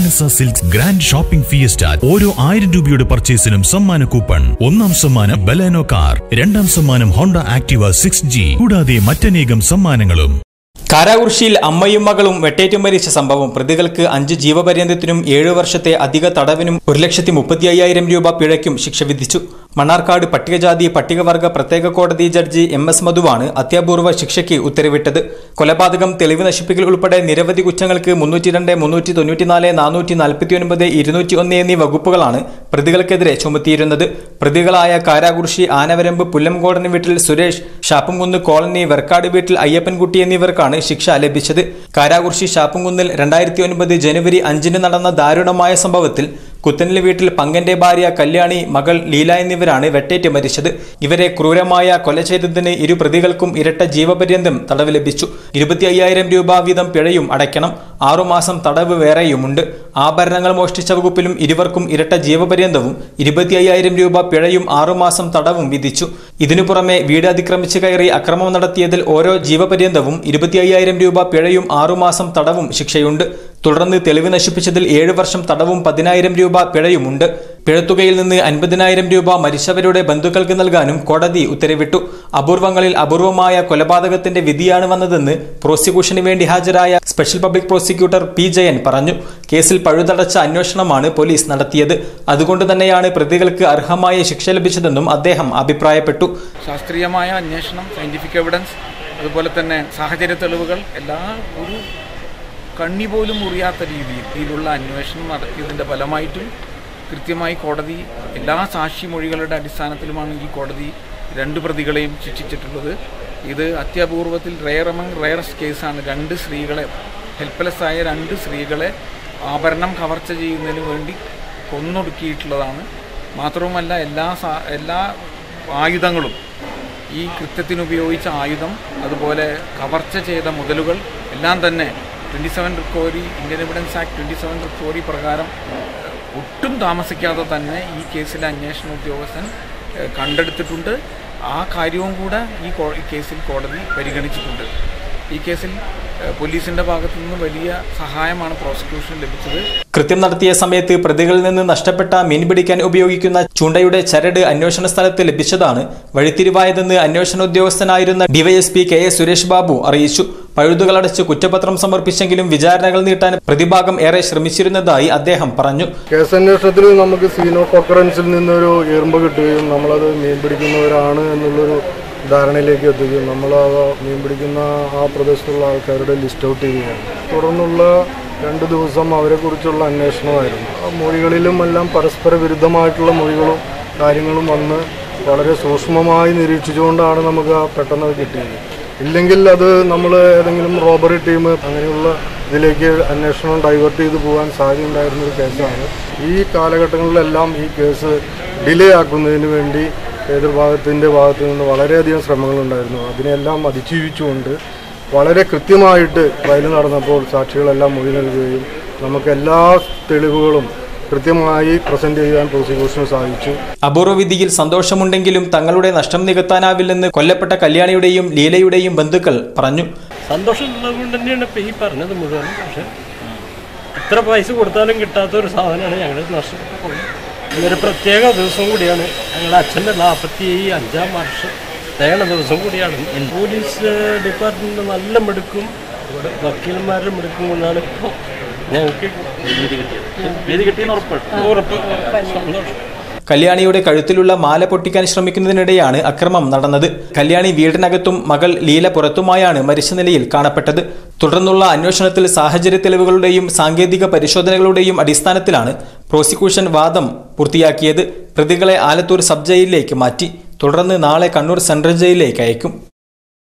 ലാലസ Silks grand shopping fiesta ഓരോ ആയിരം രൂപയുടെ പർച്ചേസിനും സമ്മാന കൂപ്പൺ ഒന്നാം സമ്മാനം ബലേനോ കാർ രണ്ടാം സമ്മാനം ഹോണ്ട ആക്ടിവ സിക്സ് ജി കൂടാതെ മറ്റനേകം സമ്മാനങ്ങളും കാരാകുർശിയിൽ അമ്മയും മകളും വെട്ടേറ്റു മരിച്ച സംഭവം പ്രതികൾക്ക് അഞ്ച് ജീവപര്യന്തത്തിനും ഏഴു വർഷത്തെ അധിക തടവിനും ഒരു ലക്ഷത്തി മുപ്പത്തി അയ്യായിരം രൂപ പിഴയ്ക്കും ശിക്ഷ വിധിച്ചു മണ്ണാർക്കാട് പട്ടികജാതി പട്ടികവർഗ പ്രത്യേക കോടതി ജഡ്ജി എം എസ് മധുവാണ് അത്യാപൂർവ ശിക്ഷയ്ക്ക് ഉത്തരവിട്ടത് കൊലപാതകം തെളിവ് നശിപ്പിക്കൽ ഉൾപ്പെടെ നിരവധി കുറ്റങ്ങൾക്ക് മുന്നൂറ്റി രണ്ട് മുന്നൂറ്റി തൊണ്ണൂറ്റിനാല് നാനൂറ്റി നാൽപ്പത്തി ഒൻപത് ഇരുന്നൂറ്റി ഒന്ന് എന്നീ വകുപ്പുകളാണ് പ്രതികൾക്കെതിരെ ചുമത്തിയിരുന്നത് പ്രതികളായ കാരാകുർശി ആനവരമ്പ് പുല്ലംകോടന് വീട്ടിൽ സുരേഷ് ഷാപ്പുംകുന്ന് കോളനി വെർക്കാട് വീട്ടിൽ അയ്യപ്പൻകുട്ടി എന്നിവർക്കാണ് ശിക്ഷ ലഭിച്ചത് കാരാകുർശി ഷാപ്പുംകുന്നിൽ രണ്ടായിരത്തി ഒൻപത് ജനുവരി അഞ്ചിന് നടന്ന ദാരുണമായ സംഭവത്തിൽ കുത്തനിൽ വീട്ടിൽ പങ്കന്റെ ഭാര്യ കല്യാണി മകൾ ലീല എന്നിവരാണ് വെട്ടേറ്റ് മരിച്ചത് ഇവരെ ക്രൂരമായ കൊല ചെയ്തതിന് ഇരു പ്രതികൾക്കും ഇരട്ട ജീവപര്യന്തം തടവ് ലഭിച്ചു ഇരുപത്തി അയ്യായിരം രൂപ വീതം പിഴയും അടയ്ക്കണം ആറുമാസം തടവ് വേറെയുമുണ്ട് ആഭരണങ്ങൾ മോഷ്ടിച്ച വകുപ്പിലും ഇരുവർക്കും ഇരട്ട ജീവപര്യന്തവും ഇരുപത്തി അയ്യായിരം രൂപ പിഴയും ആറുമാസം തടവും വിധിച്ചു ഇതിനു പുറമെ വീട് അതിക്രമിച്ച് കയറി അക്രമം നടത്തിയതിൽ ഓരോ ജീവപര്യന്തവും ഇരുപത്തി അയ്യായിരം രൂപ പിഴയും ആറുമാസം തടവും ശിക്ഷയുണ്ട് തുടർന്ന് തെളിവ് നശിപ്പിച്ചതിൽ ഏഴ് വർഷം തടവും പതിനായിരം രൂപ പിഴയുമുണ്ട് പിഴത്തുകയിൽ നിന്ന് അൻപതിനായിരം രൂപ മരിച്ചവരുടെ ബന്ധുക്കൾക്ക് നൽകാനും കോടതി ഉത്തരവിട്ടു അപൂർവങ്ങളിൽ അപൂർവമായ കൊലപാതകത്തിന്റെ വിധിയാണ് വന്നതെന്ന് പ്രോസിക്യൂഷന് വേണ്ടി ഹാജരായ special public prosecutor P Jayan പറഞ്ഞു കേസിൽ പഴുതടച്ച അന്വേഷണമാണ് പോലീസ് നടത്തിയത് അതുകൊണ്ട് തന്നെയാണ് പ്രതികൾക്ക് അർഹമായ ശിക്ഷ ലഭിച്ചതെന്നും അദ്ദേഹം അഭിപ്രായപ്പെട്ടു ശാസ്ത്രീയമായ അന്വേഷണം സയൻറ്റിഫിക് എവിഡൻസ് അതുപോലെ തന്നെ സാഹചര്യ തെളിവുകൾ എല്ലാ ഒരു കണ്ണി പോലും മുറിയാത്ത രീതിയിൽ ഇതിലുള്ള അന്വേഷണം നടത്തിയതിൻ്റെ ഫലമായിട്ടും കൃത്യമായി കോടതി എല്ലാ സാക്ഷിമൊഴികളുടെ അടിസ്ഥാനത്തിലുമാണ് ഈ കോടതി രണ്ട് പ്രതികളെയും ശിക്ഷിച്ചിട്ടുള്ളത് ഇത് അത്യപൂർവത്തിൽ റെയർ അമംഗ് റെയറസ്റ്റ് കേസാണ് രണ്ട് സ്ത്രീകളെ ഹെൽപ്ലെസ് ആയ രണ്ട് സ്ത്രീകളെ ആഭരണം കവർച്ച ചെയ്യുന്നതിന് വേണ്ടി കൊന്നൊടുക്കിയിട്ടുള്ളതാണ് മാത്രവുമല്ല എല്ലാ സാ- എല്ലാ ആയുധങ്ങളും ഈ കൃത്യത്തിന് ഉപയോഗിച്ച ആയുധം അതുപോലെ കവർച്ച ചെയ്ത മുതലുകൾ എല്ലാം തന്നെ twenty seven recovery Indian evidence act twenty seven recovery പ്രകാരം ഏഹ്, ഒട്ടും താമസിക്കാതെ തന്നെ ഈ കേസിലെ അന്വേഷണ ഉദ്യോഗസ്ഥൻ ഏഹ്, കണ്ടെടുത്തിട്ടുണ്ട് ആ കാര്യവും കൂടെ ഈ കോ- ഈ കേസിൽ കോടതി പരിഗണിച്ചിട്ടുണ്ട് ഈ കേസിൽ ഏഹ്, പോലീസിൻ്റെ ഭാഗത്തു നിന്ന് വലിയ സഹായമാണ് പ്രോസിക്യൂഷൻ ലഭിച്ചത് കൃത്യം നടത്തിയ സമയത്ത് പ്രതികളിൽ നിന്ന് നഷ്ടപ്പെട്ട മീൻ പിടിക്കാൻ ഉപയോഗിക്കുന്ന ചൂണ്ടയുടെ ചരട് അന്വേഷണ സ്ഥലത്ത് ലഭിച്ചതാണ് വഴിത്തിരിവായതെന്ന് അന്വേഷണ ഉദ്യോഗസ്ഥനായിരുന്ന DYSP K S Suresh Babu അറിയിച്ചു പഴുതുകളടച്ച് കുറ്റപത്രം സമർപ്പിച്ചെങ്കിലും വിചാരണകൾ നീട്ടാൻ പ്രതിഭാഗം ഏറെ ശ്രമിച്ചിരുന്നതായി അദ്ദേഹം പറഞ്ഞു കേസന്വേഷണത്തിൽ നമുക്ക് സീൻ ഓഫ് ഒക്കറൻസിൽ നിന്നൊരു ഈർമ്പ് കിട്ടുകയും നമ്മളത് മീൻ പിടിക്കുന്നവരാണ് എന്നുള്ളൊരു ധാരണയിലേക്ക് എത്തുകയും നമ്മൾ ആ മീൻ പിടിക്കുന്ന ആ പ്രദേശത്തുള്ള ആൾക്കാരുടെ ലിസ്റ്റ് ഔട്ട് ചെയ്യുകയാണ് തുടർന്നുള്ള രണ്ട് ദിവസം അവരെക്കുറിച്ചുള്ള അന്വേഷണമായിരുന്നു ആ മൊഴികളിലും എല്ലാം പരസ്പര വിരുദ്ധമായിട്ടുള്ള മൊഴികളും കാര്യങ്ങളും വന്ന് വളരെ സൂക്ഷ്മമായി നിരീക്ഷിച്ചുകൊണ്ടാണ് നമുക്ക് ആ പെട്ടെന്ന് അത് കിട്ടിയത് ഇല്ലെങ്കിൽ അത് നമ്മൾ ഏതെങ്കിലും റോബറി ടീം അങ്ങനെയുള്ള ഇതിലേക്ക് അന്വേഷണം ഡൈവേർട്ട് ചെയ്ത് പോകാൻ സാധ്യതയുണ്ടായിരുന്ന ഒരു കേസാണ് ഈ കാലഘട്ടങ്ങളിലെല്ലാം ഈ കേസ് ഡിലേ ആക്കുന്നതിന് വേണ്ടി എതിർഭാഗത്തിൻ്റെ ഭാഗത്തു നിന്ന് വളരെയധികം ശ്രമങ്ങളുണ്ടായിരുന്നു അതിനെല്ലാം അതിജീവിച്ചുകൊണ്ട് വളരെ കൃത്യമായിട്ട് ട്രയൽ നടന്നപ്പോൾ സാക്ഷികളെല്ലാം മൊഴി നൽകുകയും നമുക്ക് എല്ലാ തെളിവുകളും കൃത്യമായി പ്രസന്റ് ചെയ്യാൻ പ്രോസിക്യൂഷന് സാധിച്ചു അപൂർവ വിധിയിൽ സന്തോഷമുണ്ടെങ്കിലും തങ്ങളുടെ നഷ്ടം നികത്താനാവില്ലെന്ന് കൊല്ലപ്പെട്ട കല്യാണിയുടെയും ലീലയുടെയും ബന്ധുക്കൾ പറഞ്ഞു സന്തോഷമുള്ളത് കൊണ്ട് തന്നെയാണ് ഇപ്പം ഈ പറഞ്ഞത് മുഴുവനും പക്ഷെ എത്ര പൈസ കൊടുത്താലും കിട്ടാത്ത ഒരു സാധനമാണ് ഞങ്ങൾ നഷ്ടപ്പെട്ടു പോയത് ഇതൊരു പ്രത്യേക ദിവസം കൂടിയാണ് ഞങ്ങളുടെ അച്ഛൻ്റെ നാൽപ്പത്തി അഞ്ചാം വർഷം തേണ ദിവസം കൂടിയാണ് പോലീസ് ഡിപ്പാർട്ട്മെൻറ്റ് നല്ല മിടുക്കും ഇവിടെ വക്കീലന്മാരുടെ മിടുക്കും കൊണ്ടാണ് ഇപ്പോൾ ഞങ്ങൾക്ക് നീതി കിട്ടിയത് നീതി കിട്ടിയെന്ന് ഉറപ്പ് ഉറപ്പ് സന്തോഷം കല്യാണിയുടെ കഴുത്തിലുള്ള മാല പൊട്ടിക്കാൻ ശ്രമിക്കുന്നതിനിടെയാണ് അക്രമം നടന്നത് കല്യാണി വീടിനകത്തും മകൾ ലീല പുറത്തുമായാണ് മരിച്ച നിലയിൽ കാണപ്പെട്ടത് തുടർന്നുള്ള അന്വേഷണത്തിൽ സാഹചര്യ തെളിവുകളുടെയും സാങ്കേതിക പരിശോധനകളുടെയും അടിസ്ഥാനത്തിലാണ് പ്രോസിക്യൂഷൻ വാദം പൂർത്തിയാക്കിയത് പ്രതികളെ ആലത്തൂർ സബ് ജയിലിലേക്ക് മാറ്റി തുടർന്ന് നാളെ കണ്ണൂർ സെൻട്രൽ ജയിലിലേക്ക് അയക്കും